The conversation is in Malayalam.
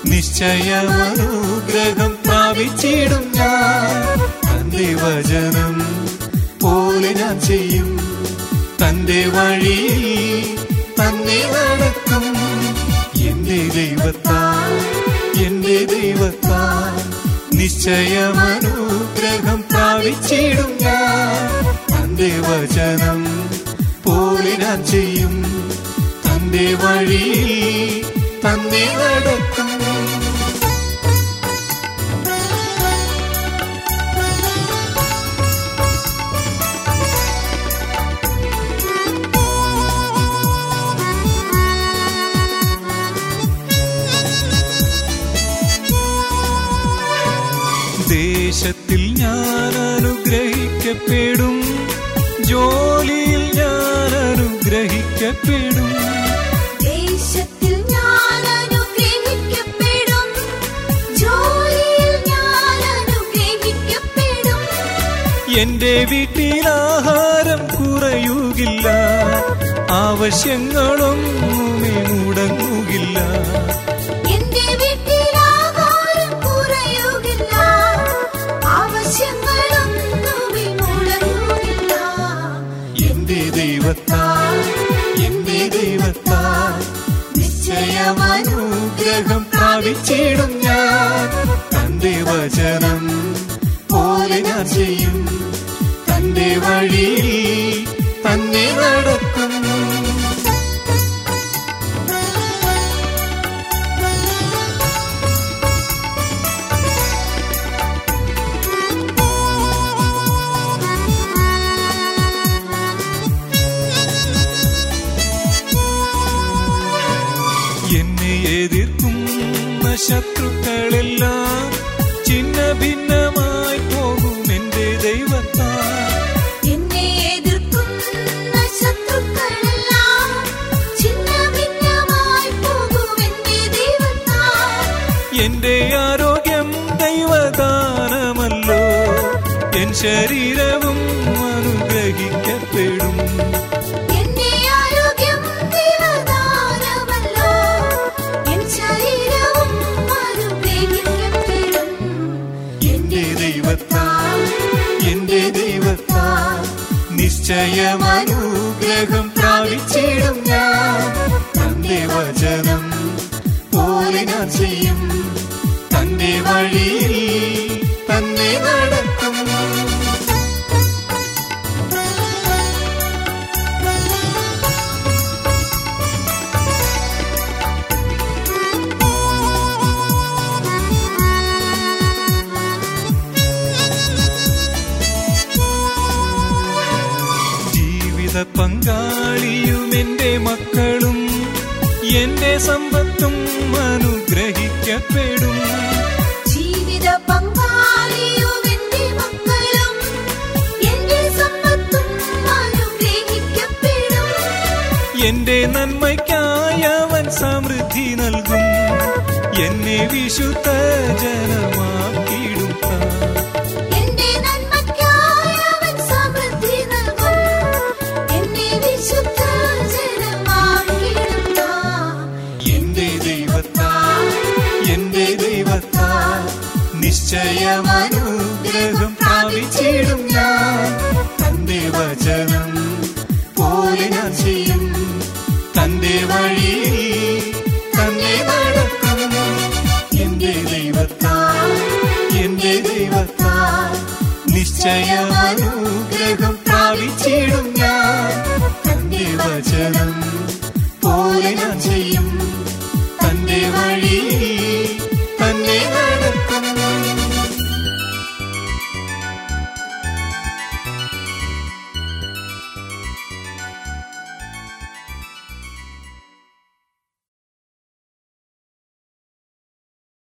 നിശ്ചയമനുഗ്രഹം പ്രാപിച്ചിടും ഞാൻ തന്റെ വചനം പോലെ ഞാൻ ചെയ്യും തന്റെ വഴിയിൽ തന്നെ നടക്കും എന്റെ ദൈവത്താൽ എന്റെ ദൈവത്താൽ നിശ്ചയമനുഗ്രഹം പ്രാപിച്ചിടും ഞാൻ തന്റെ വചനം പോലെ ഞാൻ ചെയ്യും തന്റെ വഴിയിൽ തന്നെ നടക്കും ദേശത്തിൽ ഞാൻ അനുഗ്രഹിക്കപ്പെടും ജോലിയിൽ ഞാൻ അനുഗ്രഹിക്കപ്പെടും ദേശത്തിൽ ഞാൻ അനുഗ്രഹിക്കപ്പെടും ജോലിയിൽ ഞാൻ അനുഗ്രഹിക്കപ്പെടും എന്റെ വീട്ടിൽ ആഹാരം കുറയുകില്ല ആവശ്യങ്ങളൊന്നുമേ മുടങ്ങുകില്ല എന്റെ വീട്ടിൽ ആഹാരം കുറയുകില്ല ആവശ്യങ്ങളൊന്നുമേ മുടങ്ങുകില്ല എന്റെ ദൈവത്താൽ എന്റെ ദൈവത്താൽ നിശ്ചയമനുഗ്രഹം പ്രാപിച്ചിടും ഞാൻ തന്റെ വചനം പോലെ ഞാൻ ചെയ്യും തന്റെ വഴിയിൽ തന്നെ നടക്കും എന്നെ എതിർക്കുന്ന ശത്രുക്കളെല്ലാം ചിന്ന ഭിന്നമായി പോകും എന്റെ ദൈവത്താൽ എന്നെ എതിർക്കുന്ന ശത്രുക്കളെല്ലാം ഛിന്നഭിന്നമായി പോകും എന്റെ ദൈവത്താൽ എന്റെ ആരോഗ്യം ദൈവദാനമല്ലോ എൻ ശരീരവും അനുഗ്രഹിക്കപ്പെടും എന്റെ ആരോഗ്യം ദൈവദാനമല്ലോ എൻ ശരീരവും അനുഗ്രഹിക്കപ്പെടും എന്റെ ദൈവത്താൽ എന്റെ ദൈവത്താൽ നിശ്ചയമനുഗ്രഹം പ്രാപിച്ചിടും ഞാൻ തന്റെ വചനം പോലെ ഞാൻ ചെയ്യും തന്റെ വഴിയിൽ തന്നെ നടക്കും ജീവിത പങ്കാളിയും എന്റെ മക്കളും എന്റെ സമ്പത്തും അനുഗ്രഹിക്കപ്പെടും ജീവിത പങ്കാളിയും എന്റെ മക്കളും എന്റെ സമ്പത്തും അനുഗ്രഹിക്കപ്പെടും എന്റെ നന്മയ്ക്കായി അവൻ സമൃദ്ധി നൽകും എന്നെ വിശുദ്ധ ജനമാക്കിയിടും താൻ. എന്റെ നന്മയ്ക്കായി അവൻ സമൃദ്ധി നൽകും എന്നെ വിശുദ്ധ ജനമാക്കിയിടുന്ന എന്റെ ദൈവത്താൽ എന്റെ ദൈവത്താൽ നിശ്ചയമനുഗ്രഹം പ്രാപിച്ചിടും ഞാൻ തന്റെ വചനം പോലെ ഞാൻ ചെയ്യും തന്റെ വഴിയിൽ തന്നെ നടക്കും എന്റെ ദൈവത്താൽ എന്റെ ദൈവത്താൽ നിശ്ചയ